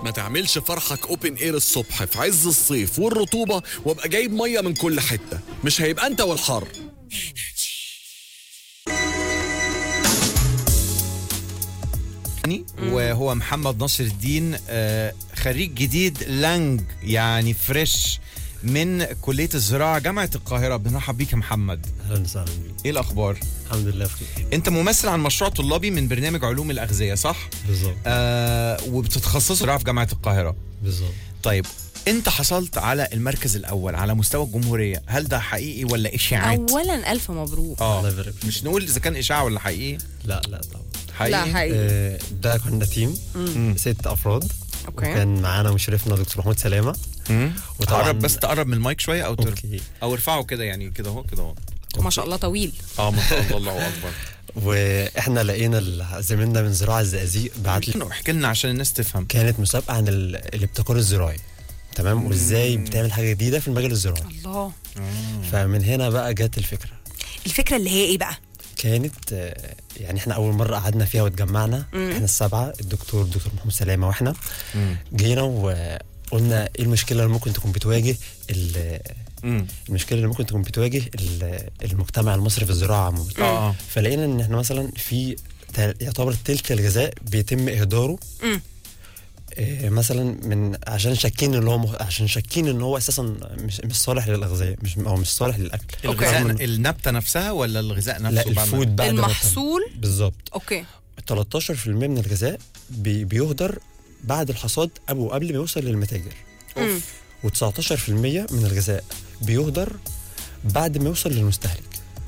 ما تعملش فرحك اوبن اير الصبح في عز الصيف والرطوبة وابقى جايب مية من كل حتة مش هيبقى انت والحر وهو محمد ناصر الدين آه، خريج جديد لانج يعني فريش من كلية الزراعة جامعة القاهرة بنرحب بيك يا محمد اهلا وسهلا بيك ايه الأخبار؟ الحمد لله بخير انت ممثل عن مشروع طلابي من برنامج علوم الأغذية صح؟ بالظبط آه وبتتخصص زراعة في جامعة القاهرة بالظبط طيب انت حصلت على المركز الأول على مستوى الجمهورية هل ده حقيقي ولا إشاعات؟ اولا الف مبروك اه الله يبارك فيك. مش نقول إذا كان إشاعة ولا حقيقي لا لا طبعا حقيقي لا حقيقي آه، ده كنا تيم ست افراد اوكي وكان معانا مشرفنا دكتور محمود سلامه مم. وطبعاً- تقرب بس تقرب من المايك شوية أو تر... اوكي أو ارفعه كده يعني كده اهو كده اهو ما شاء الله طويل اه ما شاء الله الله أكبر واحنا لقينا ال- زميلنا من زراعه الزقازيق بعت لي احكي لنا عشان الناس تفهم كانت مسابقه عن ال- الابتكار الزراعي تمام وازاي بتعمل حاجه جديده في المجال الزراعي الله فمن هنا بقى جت الفكره الفكره اللي هي ايه بقى كانت آه، يعني احنا اول مره قعدنا فيها واتجمعنا احنا السبعه الدكتور دكتور محمود سلامه واحنا جينا وقلنا ايه المشكله اللي ممكن تكون بتواجه ال- مم. المشكله اللي ممكن تكون بتواجه ال- المجتمع المصري في الزراعه عموما اه اه فلقينا ان احنا مثلا في تل- يعتبر تلت الغذاء بيتم اهداره مم. إيه مثلا من عشان شاكين ان هو مخ... عشان شاكين ان هو اساسا مش مش صالح للاغذيه مش او مش صالح للاكل الغذاء رغم إن- النبته نفسها ولا الغذاء نفسه لا بعد ما- الفود بعد ما تم. المحصول بالظبط اوكي 13% من الغذاء بي... بيهدر بعد الحصاد او قبل ما يوصل للمتاجر مم. و19% من الغذاء بيهدر بعد ما يوصل للمستهلك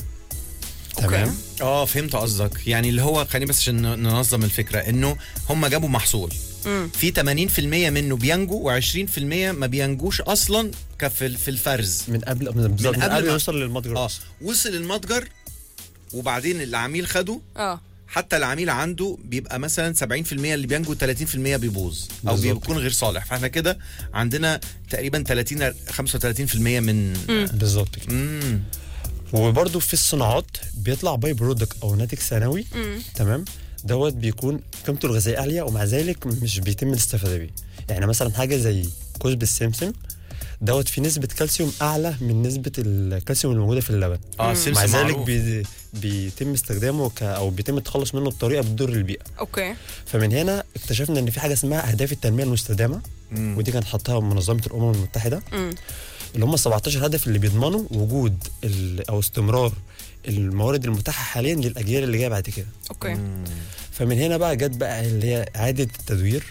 تمام اه فهمت قصدك يعني اللي هو خليني بس عشان ن- ننظم الفكره انه هم جابوا محصول مم. في 80% منه بينجو و20% ما بينجوش اصلا كفي في الفرز من قبل من بالظبط من قبل قبل ما- ما يوصل للمتجر اه أصلاً. وصل المتجر وبعدين العميل خده اه حتى العميل عنده بيبقى مثلا 70% اللي بينجو 30% بيبوظ او بالظبط. بيكون غير صالح فاحنا كده عندنا تقريبا 30 35% من بالظبط كده امم وبرده في الصناعات بيطلع باي برودكت او ناتج ثانوي مم. تمام دوت بيكون قيمته الغذائيه عاليه ومع ذلك مش بيتم الاستفاده بيه يعني مثلا حاجه زي كزب السمسم دوت في نسبه كالسيوم اعلى من نسبه الكالسيوم الموجوده في اللبن اه مع السمسم ذلك معروف. بي بيتم استخدامه ك او بيتم التخلص منه بطريقه بتضر البيئه اوكي فمن هنا اكتشفنا ان في حاجه اسمها اهداف التنميه المستدامه مم. ودي كانت حطها منظمه الامم المتحده مم. اللي هم 17 هدف اللي بيضمنوا وجود ال- او استمرار الموارد المتاحه حاليا للاجيال اللي جايه بعد كده اوكي فمن هنا بقى جت بقى اللي هي اعاده التدوير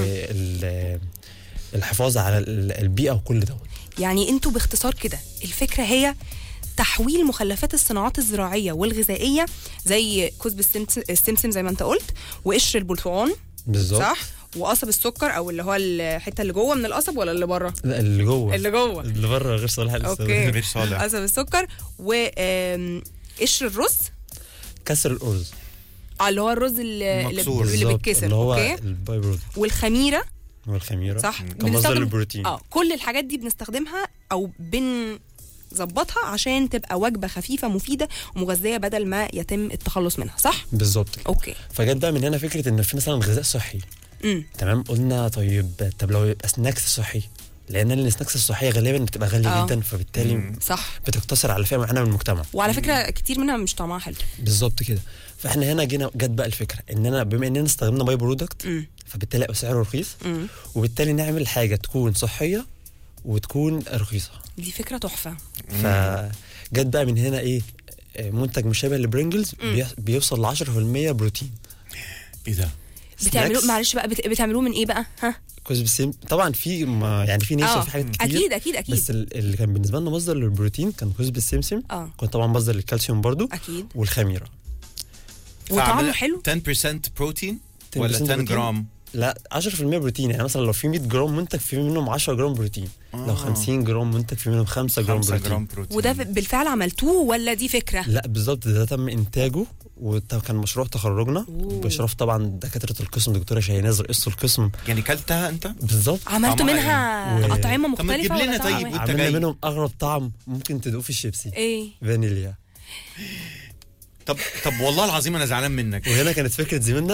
والحفاظ على ال- البيئه وكل دوت يعني انتوا باختصار كده الفكره هي تحويل مخلفات الصناعات الزراعيه والغذائيه زي كزب السمسم السمسم زي ما انت قلت وقشر البرتقال بالظبط صح وقصب السكر او اللي هو الحته اللي جوه من القصب ولا اللي بره لا اللي جوه اللي جوه اللي بره غير صالح للاستخدام. اوكي غير صالح. قصب السكر وقشر الرز كسر الارز اه اللي هو الرز اللي, اللي المكسور. اللي بالظبط، بيتكسر اللي هو اوكي الباي برودكت والخميره والخميره صح كمصدر للبروتين اه كل الحاجات دي بنستخدمها او بنظبطها عشان تبقى وجبه خفيفه مفيده ومغذيه بدل ما يتم التخلص منها صح بالظبط كده. اوكي فجت بقى من هنا فكره ان في مثلا غذاء صحي امم تمام قلنا طيب طب لو يبقى سناكس صحي لان السناكس الصحيه غالبا بتبقى غاليه آه. جدا فبالتالي صح بتقتصر على فئه معينه من المجتمع وعلى فكره كتير منها مش طعمها حلو بالظبط كده فاحنا هنا جينا جت بقى الفكره اننا بما اننا استخدمنا باي برودكت امم فبالتالي يبقى سعره رخيص امم وبالتالي نعمل حاجه تكون صحيه وتكون رخيصه دي فكره تحفه فجت بقى من هنا ايه آه، منتج مشابه لبرينجلز بي- بيوصل ل 10% بروتين ايه ده بتعملوه سناكس. معلش بقى بت... بتعملوه من ايه بقى ها كويس بالسيم طبعا في ما يعني في نشا اه وفي حاجات كتير اكيد اكيد اكيد بس ال- اللي كان بالنسبه لنا مصدر للبروتين كان كوز بالسمسم اه كان طبعا مصدر للكالسيوم برضو اكيد والخميره وطعمه فعمل حلو 10% بروتين 10% ولا 10 بروتين. جرام لا 10% بروتين يعني مثلا لو في 100 جرام منتج في منهم 10 جرام بروتين آه. لو 50 جرام منتج في منهم 5 جرام 5 بروتين جرام بروتين وده بالفعل عملتوه ولا دي فكره لا بالظبط ده تم انتاجه وده كان مشروع تخرجنا أوه. باشراف طبعا دكاتره القسم دكتوره شاهيناز رئيسه القسم يعني كلتها انت بالظبط عملتوا طعمها منها إيه؟ اطعمه طب ما مختلفه تجيب لنا ولا طعمها طيب إيه؟ وانت عملنا جاي. منهم اغرب طعم ممكن تدوقه في الشيبسي ايه فانيليا طب طب والله العظيم انا زعلان منك وهنا كانت فكره زميلنا